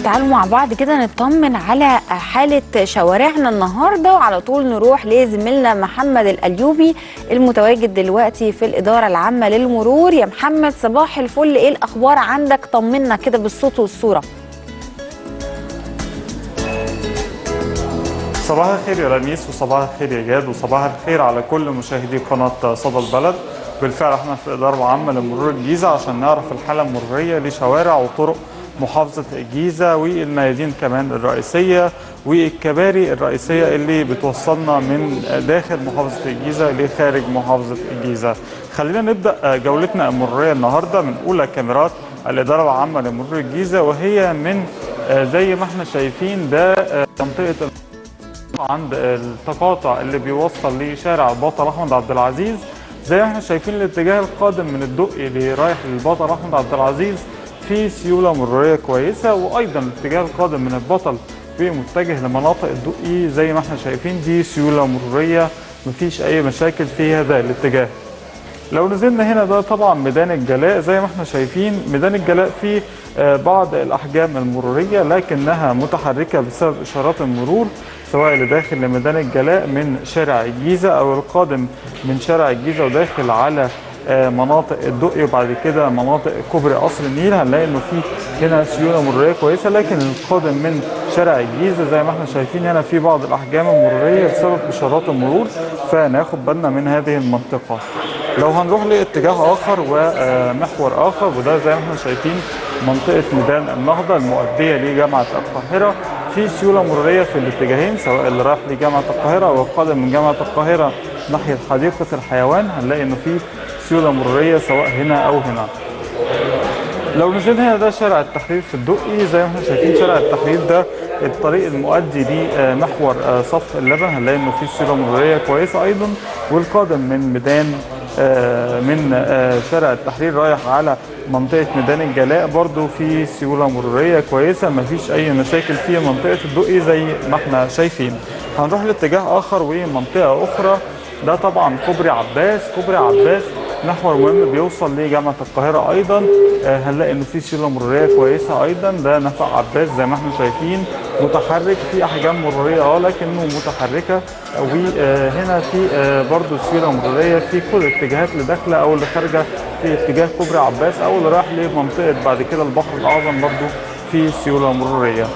تعالوا مع بعض كده نطمن على حالة شوارعنا النهاردة وعلى طول نروح لزميلنا محمد الأليوبي المتواجد دلوقتي في الإدارة العامة للمرور يا محمد صباح الفل إيه الأخبار عندك طمنا كده بالصوت والصورة صباح الخير يا لميس وصباح الخير يا جاد وصباح الخير على كل مشاهدي قناة صدى البلد بالفعل احنا في الإدارة العامة لمرور الجيزة عشان نعرف الحالة المرورية لشوارع وطرق محافظة الجيزة والميادين كمان الرئيسية والكباري الرئيسية اللي بتوصلنا من داخل محافظة الجيزة لخارج محافظة الجيزة خلينا نبدأ جولتنا المرورية النهاردة من أولى كاميرات الإدارة العامة لمرور الجيزة وهي من زي ما احنا شايفين ده منطقة عند التقاطع اللي بيوصل لشارع البطل احمد عبد العزيز زي ما احنا شايفين الاتجاه القادم من الدقي اللي رايح للبطل احمد عبد العزيز في سيوله مروريه كويسه وايضا الاتجاه القادم من البطل ومتجه لمناطق الدقي زي ما احنا شايفين دي سيوله مروريه مفيش اي مشاكل في هذا الاتجاه لو نزلنا هنا ده طبعا ميدان الجلاء زي ما احنا شايفين ميدان الجلاء فيه بعض الاحجام المروريه لكنها متحركه بسبب اشارات المرور سواء اللي داخل لميدان الجلاء من شارع الجيزه او القادم من شارع الجيزه وداخل على مناطق الدقي وبعد كده مناطق كوبري قصر النيل هنلاقي انه في هنا سيوله مروريه كويسه لكن القادم من شارع الجيزه زي ما احنا شايفين هنا في بعض الاحجام المروريه بسبب اشارات المرور فناخد بالنا من هذه المنطقه. لو هنروح لاتجاه اخر ومحور اخر وده زي ما احنا شايفين منطقه ميدان النهضه المؤديه لجامعه القاهره في سيوله مروريه في الاتجاهين سواء اللي رايح لجامعه القاهره او القادم من جامعه القاهره ناحيه حديقه الحيوان هنلاقي انه في سيوله مروريه سواء هنا او هنا. لو نزلنا هنا ده شارع التحرير في الدقي زي ما احنا شايفين شارع التحرير ده الطريق المؤدي لمحور صف اللبن هنلاقي انه في سيوله مروريه كويسه ايضا والقادم من ميدان من شارع التحرير رايح على منطقه ميدان الجلاء برضو في سيوله مروريه كويسه مفيش اي مشاكل في منطقه الدقي زي ما احنا شايفين هنروح لاتجاه اخر ومنطقه اخرى ده طبعا كوبري عباس كوبري عباس محور مهم بيوصل لجامعه القاهره ايضا هنلاقي انه في سيوله مروريه كويسه ايضا ده نفق عباس زي ما احنا شايفين متحرك في احجام مروريه اه لكنه متحركه وهنا في برضو سيوله مروريه في كل الاتجاهات اللي داخله او اللي خارجه في اتجاه كوبري عباس او اللي رايح لمنطقه بعد كده البحر الاعظم برضو في سيوله مروريه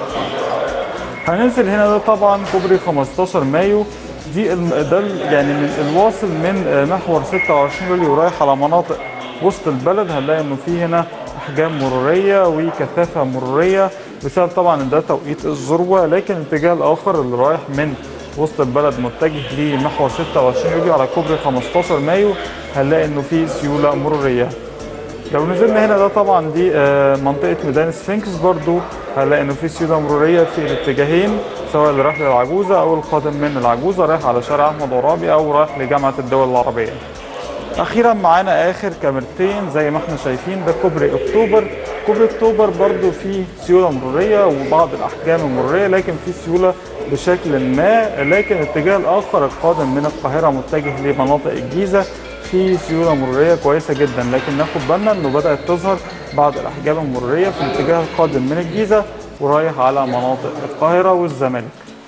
هننزل هنا ده طبعا كوبري 15 مايو دي ده يعني من الواصل من محور 26 يوليو رايح على مناطق وسط البلد هنلاقي انه في هنا احجام مروريه وكثافه مروريه بسبب طبعا ان ده توقيت الذروه لكن الاتجاه الاخر اللي رايح من وسط البلد متجه لمحور 26 يوليو على كوبري 15 مايو هنلاقي انه في سيوله مروريه لو نزلنا هنا ده طبعا دي منطقه ميدان سفنكس برضو هنلاقي انه في سيوله مروريه في الاتجاهين سواء اللي رايح للعجوزه او القادم من العجوزه رايح على شارع احمد عرابي او رايح لجامعه الدول العربيه. اخيرا معانا اخر كاميرتين زي ما احنا شايفين ده كوبري اكتوبر كوبري اكتوبر برضو فيه سيوله مروريه وبعض الاحجام المروريه لكن في سيوله بشكل ما لكن الاتجاه الاخر القادم من القاهره متجه لمناطق الجيزه في سيوله مروريه كويسه جدا لكن ناخد بالنا انه بدات تظهر بعض الاحجام المروريه في الاتجاه القادم من الجيزه ورايح على مناطق القاهره والزمالك.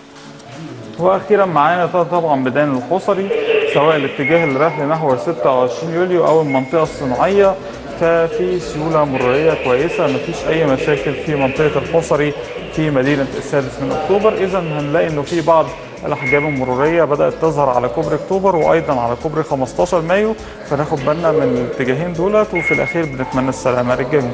واخيرا معانا طبعا ميدان الحصري سواء الاتجاه اللي رايح لمحور 26 يوليو او المنطقه الصناعيه ففي سيوله مروريه كويسه مفيش اي مشاكل في منطقه الحصري في مدينه السادس من اكتوبر اذا هنلاقي انه في بعض الاحجام المروريه بدات تظهر على كوبري اكتوبر وايضا على كوبري 15 مايو فناخد بالنا من الاتجاهين دولت وفي الاخير بنتمنى السلامه للجميع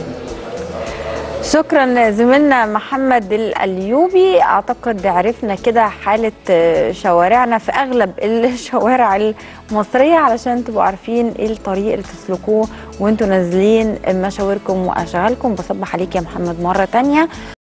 شكرا زميلنا محمد الأليوبي أعتقد عرفنا كده حالة شوارعنا في أغلب الشوارع المصرية علشان تبقوا عارفين إيه الطريق اللي تسلكوه وانتوا نازلين مشاوركم وأشغالكم بصبح عليك يا محمد مرة تانية